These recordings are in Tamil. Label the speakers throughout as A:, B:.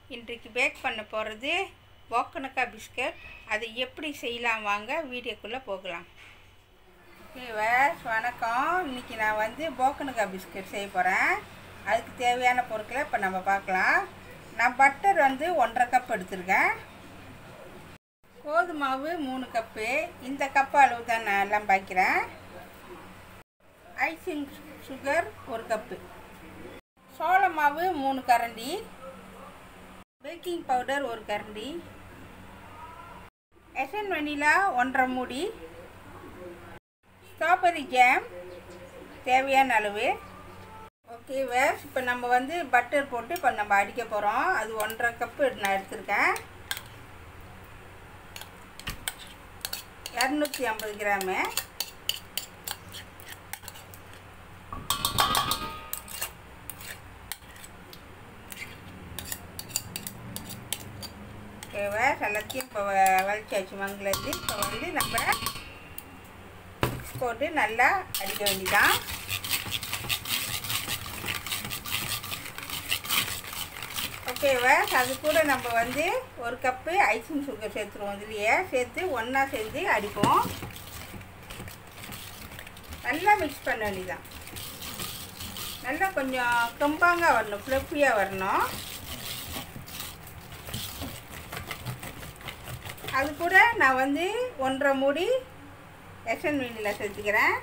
A: இன்றைக்கு பேக் பண்ண போகிறது போக்கனக்கா பிஸ்கட் அதை எப்படி செய்யலாம் வாங்க வீடியோக்குள்ளே போகலாம் ஓகே வேஸ் வணக்கம் இன்றைக்கி நான் வந்து போக்கனக்கா பிஸ்கட் செய்ய போகிறேன் அதுக்கு தேவையான பொருட்களை இப்போ நம்ம பார்க்கலாம் நான் பட்டர் வந்து ஒன்றரை கப் எடுத்திருக்கேன் கோதுமை மாவு மூணு கப்பு இந்த கப்பு அளவு தான் நான் எல்லாம் பாய்க்கிறேன் ஐசிங் சுகர் ஒரு கப்பு சோள மாவு மூணு கரண்டி பேக்கிங் பவுடர் ஒரு கரண்டி எசன் வெனிலா ஒன்றரை மூடி ஸ்ட்ராபெரி ஜாம் தேவையான அளவு ஓகே வேஸ் இப்போ நம்ம வந்து பட்டர் போட்டு இப்போ நம்ம அடிக்க போகிறோம் அது ஒன்றரை கப்பு நான் எடுத்திருக்கேன் இரநூத்தி ஐம்பது கிராமு தேவை எல்லாத்தையும் இப்போ வலிச்சாச்சு மங்கிலேருந்து இப்போ வந்து நம்ம போட்டு நல்லா அடிக்க வேண்டியதான் ஓகேவா அது கூட நம்ம வந்து ஒரு கப்பு ஐசிங் சுகர் சேர்த்துருவோம் இதுலையே சேர்த்து ஒன்றா சேர்த்து அடிப்போம் நல்லா மிக்ஸ் பண்ண வேண்டியதான் நல்லா கொஞ்சம் கம்பாங்க வரணும் ஃப்ளப்பியாக வரணும் அது கூட நான் வந்து ஒன்றரை மூடி எசன் மீனில் சேர்த்துக்கிறேன்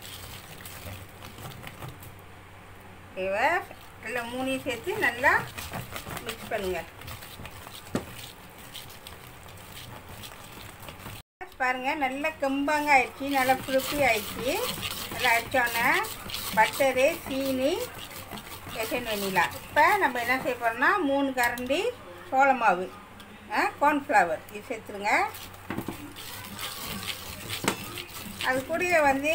A: ஓகேவா நல்லா மூணையும் சேர்த்து நல்லா மிக்ஸ் பண்ணுங்க பாருங்கள் நல்லா கம்பாங்க ஆயிடுச்சு நல்லா புழுப்பி ஆயிடுச்சு நல்லா அடித்தோன்னே பட்டரு சீனி எசன் வெண்ணிலா இப்போ நம்ம என்ன செய்ய போகிறோம்னா மூணு கரண்டி சோள மாவு கார்ன்ஃப்ளவர் இது சேர்த்துருங்க அது கூடயே வந்து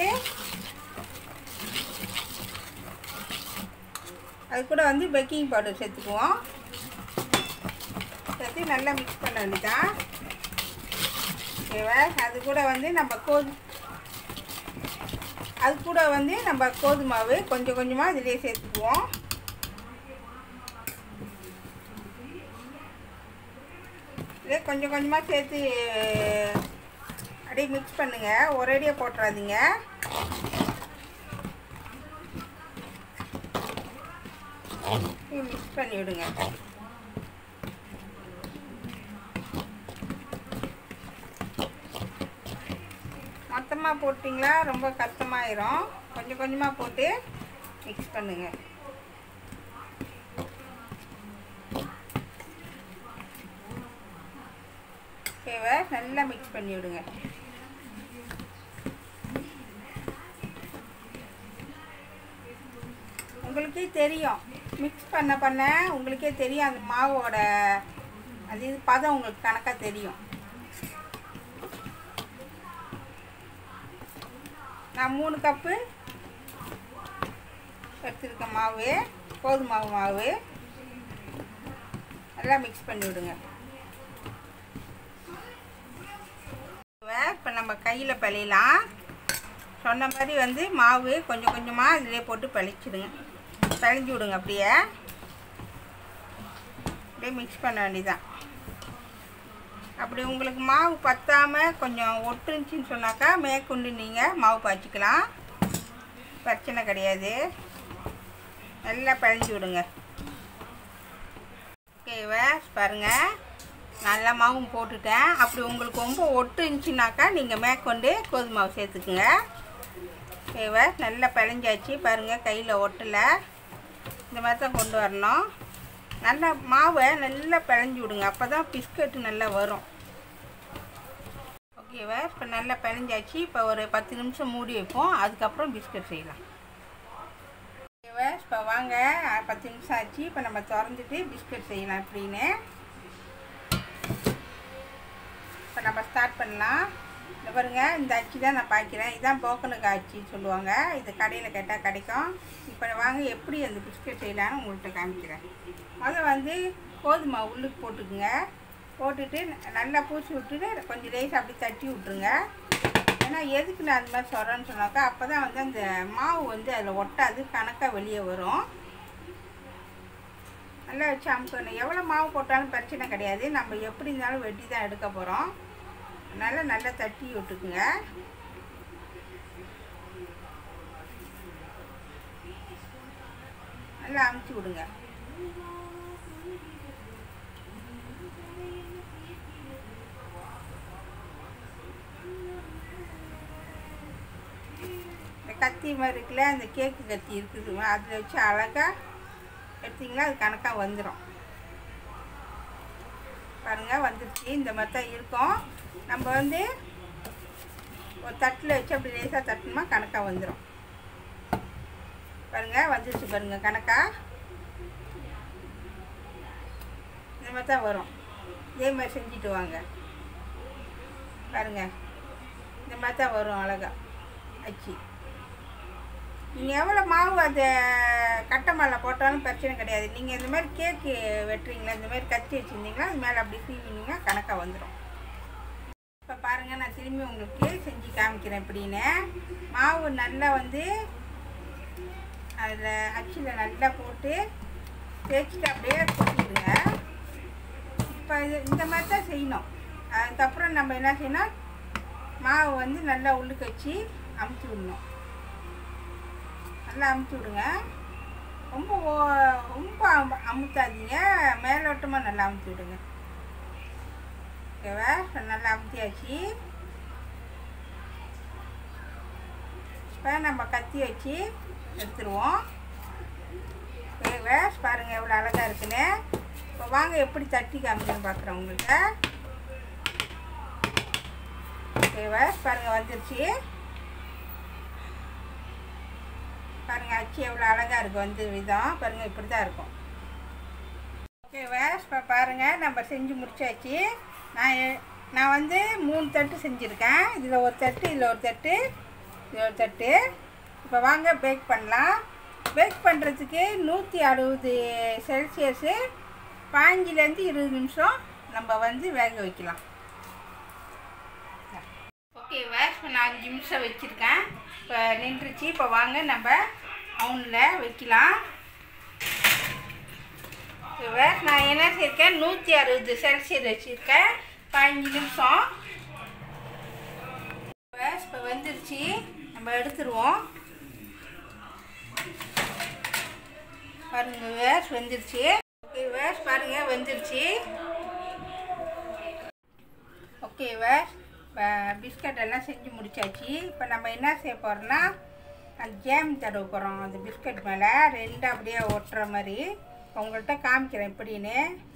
A: அது கூட வந்து பேக்கிங் பவுடர் சேர்த்துக்குவோம் சேர்த்து நல்லா மிக்ஸ் பண்ண வேண்டியதான் ஓகேவா அது கூட வந்து நம்ம கோது அது கூட வந்து நம்ம கோதுமாவு கொஞ்சம் கொஞ்சமாக இதிலே சேர்த்துக்குவோம் இதே கொஞ்சம் கொஞ்சமாக சேர்த்து அப்படியே மிக்ஸ் பண்ணுங்கள் ஒரேடியாக போட்டுறாதீங்க மிக்ஸ் பண்ணி விடுங்க மொத்தமாக போட்டிங்களா ரொம்ப கஷ்டமாயிரும் கொஞ்சம் கொஞ்சமாக போட்டு மிக்ஸ் பண்ணுங்கள் ஓகேவா நல்லா மிக்ஸ் பண்ணி விடுங்க உங்களுக்கே தெரியும் மிக்ஸ் பண்ண பண்ண உங்களுக்கே தெரியும் அந்த மாவோட அது இது பதம் உங்களுக்கு கணக்காக தெரியும் நான் மூணு கப்பு எடுத்துருக்க மாவு கோதுமை மாவு நல்லா மிக்ஸ் பண்ணி விடுங்க இப்போ நம்ம கையில் பிழையலாம் சொன்ன மாதிரி வந்து மாவு கொஞ்சம் கொஞ்சமாக இதிலே போட்டு பிழைச்சிடுங்க பிழைஞ்சி விடுங்க அப்படியே அப்படியே மிக்ஸ் பண்ண வேண்டியதான் அப்படி உங்களுக்கு மாவு பத்தாமல் கொஞ்சம் ஒட்டுருந்துச்சின்னு சொன்னாக்கா மேற்கொண்டு நீங்கள் மாவு பாய்ச்சிக்கலாம் பிரச்சனை கிடையாது நல்லா பிழைஞ்சி விடுங்க ஓகேவா பாருங்கள் நல்லா மாவும் போட்டுட்டேன் அப்படி உங்களுக்கு ரொம்ப ஒட்டு இருந்துச்சுனாக்கா நீங்கள் மேற்கொண்டு கோதுமை மாவு சேர்த்துக்குங்க ஓகேவா நல்லா பிழைஞ்சாச்சு பாருங்கள் கையில் ஒட்டலை இந்த மாதிரி தான் கொண்டு வரணும் நல்லா மாவை நல்லா பிழைஞ்சி விடுங்க அப்போ தான் பிஸ்கட்டு நல்லா வரும் ஓகேவா இப்போ நல்லா பிழைஞ்சாச்சு இப்போ ஒரு பத்து நிமிஷம் மூடி வைப்போம் அதுக்கப்புறம் பிஸ்கட் செய்யலாம் ஓகேவா இப்போ வாங்க பத்து நிமிஷம் ஆச்சு இப்போ நம்ம திறந்துட்டு பிஸ்கட் செய்யலாம் அப்படின்னு இப்போ நம்ம ஸ்டார்ட் பண்ணலாம் இந்த பாருங்க இந்த அச்சு தான் நான் பாய்க்கிறேன் இதுதான் போக்கனுக்கு அச்சு சொல்லுவாங்க இது கடையில் கேட்டால் கிடைக்கும் இப்போ வாங்க எப்படி அந்த பிஸ்கட் செய்யலான்னு உங்கள்கிட்ட காமிக்கிறேன் முதல்ல வந்து கோதுமை உள்ளுக்கு போட்டுக்குங்க போட்டுட்டு நல்லா பூசி விட்டுட்டு கொஞ்சம் லேஸ் அப்படி தட்டி விட்ருங்க ஏன்னா எதுக்கு நான் அந்த மாதிரி சொல்கிறேன்னு சொன்னாக்கா அப்போ தான் வந்து அந்த மாவு வந்து அதில் ஒட்டாது கணக்காக வெளியே வரும் நல்லா வச்சு அமுக்கணும் எவ்வளோ மாவு போட்டாலும் பிரச்சனை கிடையாது நம்ம எப்படி இருந்தாலும் வெட்டி தான் எடுக்க போகிறோம் அதனால் நல்லா தட்டி விட்டுக்குங்க நல்லா அமுச்சு விடுங்க இந்த கத்தி மாதிரி இருக்குல்ல அந்த கேக்கு கத்தி இருக்குது அதில் வச்சு அழகாக எடுத்திங்கன்னா அது கணக்காக வந்துடும் பாருங்கள் வந்துருச்சு இந்த மாதிரி தான் இருக்கும் நம்ம வந்து ஒரு தட்டில் வச்சு அப்படி லேசாக தட்டணுமா கணக்காக வந்துடும் பாருங்கள் வந்துருச்சு பாருங்கள் கணக்காக இந்த மாதிரி தான் வரும் இதே மாதிரி செஞ்சுட்டு வாங்க பாருங்கள் இந்த மாதிரி தான் வரும் அழகா அச்சு நீங்கள் எவ்வளோ மாவு அதை கட்டை மேலே போட்டாலும் பிரச்சனை கிடையாது நீங்கள் இந்த மாதிரி கேக்கு வெட்டுறீங்களா இந்த மாதிரி கத்தி வச்சுருந்தீங்களா அது மேலே அப்படி சீவினீங்கன்னா கணக்காக வந்துடும் இப்போ பாருங்கள் நான் திரும்பி உங்களுக்கு செஞ்சு காமிக்கிறேன் எப்படின்னு மாவு நல்லா வந்து அதில் அச்சில் நல்லா போட்டு தேய்ச்சிட்டு அப்படியே கொட்டிடுங்க இப்போ இது இந்த மாதிரி தான் செய்யணும் அதுக்கப்புறம் நம்ம என்ன செய்யணும் மாவு வந்து நல்லா உள்ளுக்கு வச்சு அமுத்தி விடணும் நல்லா அமுத்தி விடுங்க ரொம்ப ஓ- ரொம்ப அமு அமுத்தாதீங்க மேலோட்டமாக நல்லா அமுத்தி விடுங்க ஓகேவா இப்ப நல்லா அமுத்தியாச்சு இப்போ நம்ம கத்தி வச்சு எடுத்துருவோம் ஓகேவா பாருங்கள் எவ்வளோ அழகாக இருக்குன்னு இப்போ வாங்க எப்படி தட்டி காமிக்கணும் பார்க்குறேன் உங்கள்கிட்ட ஓகேவா பாருங்கள் வந்துருச்சு பாருங்கள் அச்சு எவ்வளோ அழகாக இருக்குது வந்து விதம் பாருங்கள் இப்படி தான் இருக்கும் ஓகேவா இப்போ பாருங்கள் நம்ம செஞ்சு முடிச்சாச்சு நான் எ- நான் வந்து மூணு தட்டு செஞ்சுருக்கேன் இதில் ஒரு தட்டு இதில் ஒரு தட்டு இதில் ஒரு தட்டு இப்போ வாங்க பேக் பண்ணலாம் பேக் பண்ணுறதுக்கு நூற்றி அறுபது செல்சியஸு பாஞ்சிலேருந்து இருபது நிமிஷம் நம்ம வந்து வேக வைக்கலாம் ஓகே வேஸ் இப்போ நான் அஞ்சு நிமிஷம் வச்சுருக்கேன் இப்போ நின்றுச்சு இப்போ வாங்க நம்ம அவனில் வைக்கலாம் வேஸ் நான் என்ன செய்யிருக்கேன் நூற்றி அறுபது செல்சியஸ் வச்சுருக்கேன் பதினஞ்சு நிமிஷம் வேஸ் இப்போ வந்துருச்சு நம்ம எடுத்துருவோம் பாருங்க வேஸ் வந்துருச்சு ஓகே வேஸ் பாருங்க வந்துருச்சு ஓகே வேஸ் இப்போ பிஸ்கட் எல்லாம் செஞ்சு முடிச்சாச்சு இப்போ நம்ம என்ன செய்ய போகிறோம்னா அந்த ஜேம் தடவை போகிறோம் அந்த பிஸ்கட் மேலே ரெண்டு அப்படியே ஒட்டுற மாதிரி உங்கள்கிட்ட காமிக்கிறேன் எப்படின்னு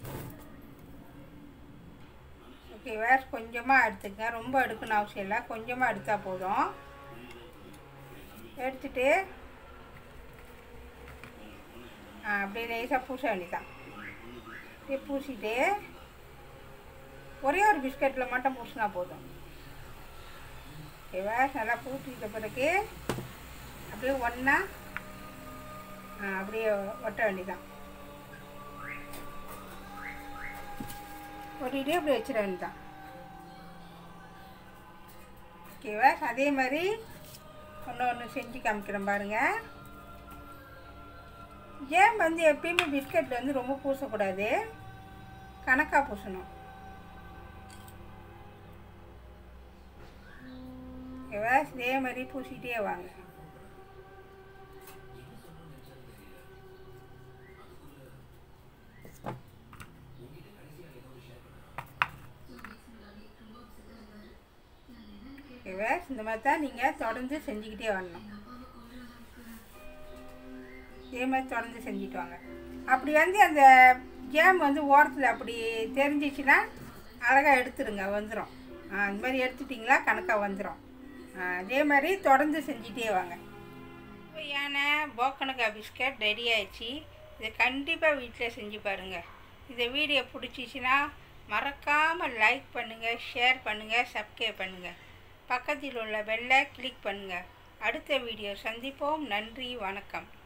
A: ஓகே வேஸ் கொஞ்சமாக எடுத்துக்கங்க ரொம்ப எடுக்கணும் அவசியம் இல்லை கொஞ்சமாக எடுத்தால் போதும் எடுத்துட்டு ஆ அப்படியே லேசாக பூச வேண்டியதான் அப்படியே பூசிட்டு ஒரே ஒரு பிஸ்கட்டில் மட்டும் பூசினா போதும் ஓகேவா நல்லா பூசிட்ட பிறகு அப்படியே ஒன்றா அப்படியே ஒட்ட வேண்டியதான் ஒட்டிட்டு அப்படியே வச்சிட வேண்டியதான் ஓகேவா அதே மாதிரி ஒன்று ஒன்று செஞ்சு காமிக்கிறேன் பாருங்கள் ஜேம் வந்து எப்பயுமே பிஸ்கட் வந்து ரொம்ப பூசக்கூடாது கணக்காக பூசணும் ஓகேவா இதே மாதிரி பூசிட்டே வாங்க ஓகேவா இந்த மாதிரி தான் நீங்கள் தொடர்ந்து செஞ்சுக்கிட்டே வரணும் இதே மாதிரி தொடர்ந்து செஞ்சுட்டு வாங்க அப்படி வந்து அந்த ஜேம் வந்து ஓரத்தில் அப்படி தெரிஞ்சிச்சுன்னா அழகாக எடுத்துருங்க வந்துடும் அந்த மாதிரி எடுத்துட்டிங்களா கணக்காக வந்துடும் அதே மாதிரி தொடர்ந்து செஞ்சுட்டே வாங்க சுவையான போக்கனக்கா பிஸ்கட் ரெடி ஆயிடுச்சு இதை கண்டிப்பாக வீட்டில் செஞ்சு பாருங்கள் இந்த வீடியோ பிடிச்சிச்சின்னா மறக்காமல் லைக் பண்ணுங்கள் ஷேர் பண்ணுங்கள் சப்ஸ்கிரைப் பண்ணுங்கள் பக்கத்தில் உள்ள பெல்லை கிளிக் பண்ணுங்கள் அடுத்த வீடியோ சந்திப்போம் நன்றி வணக்கம்